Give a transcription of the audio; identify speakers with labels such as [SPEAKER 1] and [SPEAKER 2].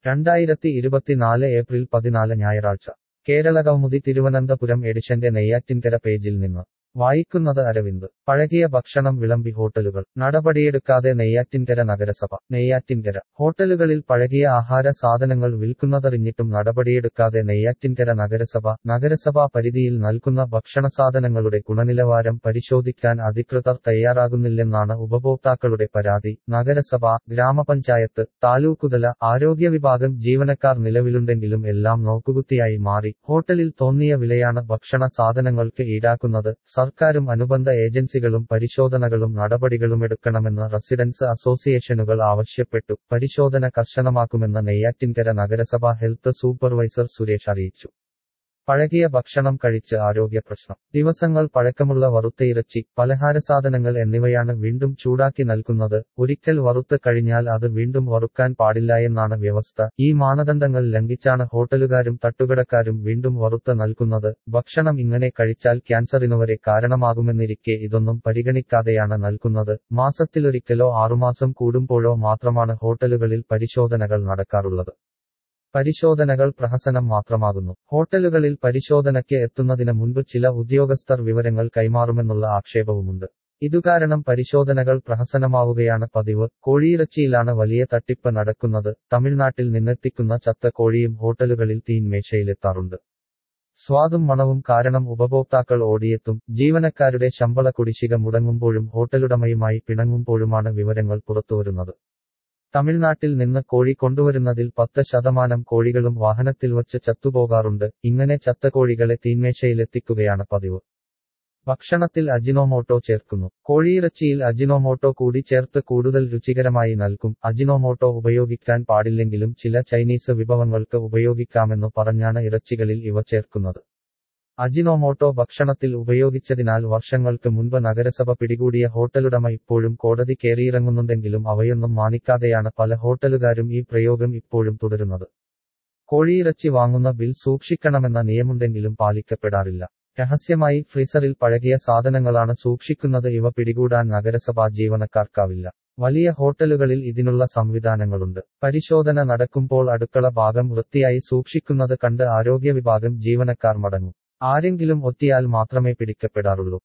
[SPEAKER 1] രണ്ടായിരത്തി ഇരുപത്തിനാല് ഏപ്രിൽ പതിനാല് ഞായറാഴ്ച കേരള കൗമുദി തിരുവനന്തപുരം എഡിഷന്റെ നെയ്യാറ്റിൻകര പേജിൽ നിന്ന് വായിക്കുന്നത് അരവിന്ദ് പഴകിയ ഭക്ഷണം വിളമ്പി ഹോട്ടലുകൾ നടപടിയെടുക്കാതെ നെയ്യാറ്റിൻകര നഗരസഭ നെയ്യാറ്റിൻകര ഹോട്ടലുകളിൽ പഴകിയ ആഹാര സാധനങ്ങൾ വിൽക്കുന്നതറിഞ്ഞിട്ടും നടപടിയെടുക്കാതെ നെയ്യാറ്റിൻകര നഗരസഭ നഗരസഭാ പരിധിയിൽ നൽകുന്ന ഭക്ഷണസാധനങ്ങളുടെ ഗുണനിലവാരം പരിശോധിക്കാൻ അധികൃതർ തയ്യാറാകുന്നില്ലെന്നാണ് ഉപഭോക്താക്കളുടെ പരാതി നഗരസഭ ഗ്രാമപഞ്ചായത്ത് താലൂക്കുതല ആരോഗ്യ വിഭാഗം ജീവനക്കാർ നിലവിലുണ്ടെങ്കിലും എല്ലാം നോക്കുകുത്തിയായി മാറി ഹോട്ടലിൽ തോന്നിയ വിലയാണ് ഭക്ഷണ സാധനങ്ങൾക്ക് ഈടാക്കുന്നത് സർക്കാരും അനുബന്ധ ഏജൻസികളും പരിശോധനകളും നടപടികളുമെടുക്കണമെന്ന് റെസിഡൻസ് അസോസിയേഷനുകൾ ആവശ്യപ്പെട്ടു പരിശോധന കർശനമാക്കുമെന്ന് നെയ്യാറ്റിൻകര നഗരസഭ ഹെൽത്ത് സൂപ്പർവൈസർ സുരേഷ് അറിയിച്ചു പഴകിയ ഭക്ഷണം കഴിച്ച് ആരോഗ്യ പ്രശ്നം ദിവസങ്ങൾ പഴക്കമുള്ള വറുത്തയിറച്ചി പലഹാരസാധനങ്ങൾ എന്നിവയാണ് വീണ്ടും ചൂടാക്കി നൽകുന്നത് ഒരിക്കൽ വറുത്ത് കഴിഞ്ഞാൽ അത് വീണ്ടും വറുക്കാൻ പാടില്ലായെന്നാണ് വ്യവസ്ഥ ഈ മാനദണ്ഡങ്ങൾ ലംഘിച്ചാണ് ഹോട്ടലുകാരും തട്ടുകടക്കാരും വീണ്ടും വറുത്ത് നൽകുന്നത് ഭക്ഷണം ഇങ്ങനെ കഴിച്ചാൽ ക്യാൻസറിനുവരെ കാരണമാകുമെന്നിരിക്കെ ഇതൊന്നും പരിഗണിക്കാതെയാണ് നൽകുന്നത് മാസത്തിലൊരിക്കലോ ആറുമാസം കൂടുമ്പോഴോ മാത്രമാണ് ഹോട്ടലുകളിൽ പരിശോധനകൾ നടക്കാറുള്ളത് പരിശോധനകൾ പ്രഹസനം മാത്രമാകുന്നു ഹോട്ടലുകളിൽ പരിശോധനയ്ക്ക് എത്തുന്നതിന് മുൻപ് ചില ഉദ്യോഗസ്ഥർ വിവരങ്ങൾ കൈമാറുമെന്നുള്ള ആക്ഷേപവുമുണ്ട് ഇതുകാരണം പരിശോധനകൾ പ്രഹസനമാവുകയാണ് പതിവ് കോഴിയിറച്ചിയിലാണ് വലിയ തട്ടിപ്പ് നടക്കുന്നത് തമിഴ്നാട്ടിൽ നിന്നെത്തിക്കുന്ന ചത്ത കോഴിയും ഹോട്ടലുകളിൽ തീൻമേശയിലെത്താറുണ്ട് സ്വാദും മണവും കാരണം ഉപഭോക്താക്കൾ ഓടിയെത്തും ജീവനക്കാരുടെ ശമ്പള കുടിശ്ശിക മുടങ്ങുമ്പോഴും ഹോട്ടലുടമയുമായി പിണങ്ങുമ്പോഴുമാണ് വിവരങ്ങൾ പുറത്തുവരുന്നത് തമിഴ്നാട്ടിൽ നിന്ന് കോഴി കൊണ്ടുവരുന്നതിൽ പത്ത് ശതമാനം കോഴികളും വാഹനത്തിൽ വച്ച് ചത്തുപോകാറുണ്ട് ഇങ്ങനെ ചത്ത കോഴികളെ തീന്മേശയിലെത്തിക്കുകയാണ് പതിവ് ഭക്ഷണത്തിൽ അജിനോമോട്ടോ ചേർക്കുന്നു കോഴിയിറച്ചിയിൽ അജിനോമോട്ടോ കൂടി ചേർത്ത് കൂടുതൽ രുചികരമായി നൽകും അജിനോമോട്ടോ ഉപയോഗിക്കാൻ പാടില്ലെങ്കിലും ചില ചൈനീസ് വിഭവങ്ങൾക്ക് ഉപയോഗിക്കാമെന്നു പറഞ്ഞാണ് ഇറച്ചികളിൽ ഇവ ചേർക്കുന്നത് അജിനോമോട്ടോ ഭക്ഷണത്തിൽ ഉപയോഗിച്ചതിനാൽ വർഷങ്ങൾക്ക് മുൻപ് നഗരസഭ പിടികൂടിയ ഹോട്ടലുടമ ഇപ്പോഴും കോടതി കയറിയിറങ്ങുന്നുണ്ടെങ്കിലും അവയൊന്നും മാനിക്കാതെയാണ് പല ഹോട്ടലുകാരും ഈ പ്രയോഗം ഇപ്പോഴും തുടരുന്നത് കോഴിയിറച്ചി വാങ്ങുന്ന ബിൽ സൂക്ഷിക്കണമെന്ന നിയമുണ്ടെങ്കിലും പാലിക്കപ്പെടാറില്ല രഹസ്യമായി ഫ്രീസറിൽ പഴകിയ സാധനങ്ങളാണ് സൂക്ഷിക്കുന്നത് ഇവ പിടികൂടാൻ നഗരസഭാ ജീവനക്കാർക്കാവില്ല വലിയ ഹോട്ടലുകളിൽ ഇതിനുള്ള സംവിധാനങ്ങളുണ്ട് പരിശോധന നടക്കുമ്പോൾ അടുക്കള ഭാഗം വൃത്തിയായി സൂക്ഷിക്കുന്നത് കണ്ട് ആരോഗ്യ വിഭാഗം ജീവനക്കാർ മടങ്ങും ആരെങ്കിലും ഒറ്റിയാൽ മാത്രമേ പിടിക്കപ്പെടാറുള്ളൂ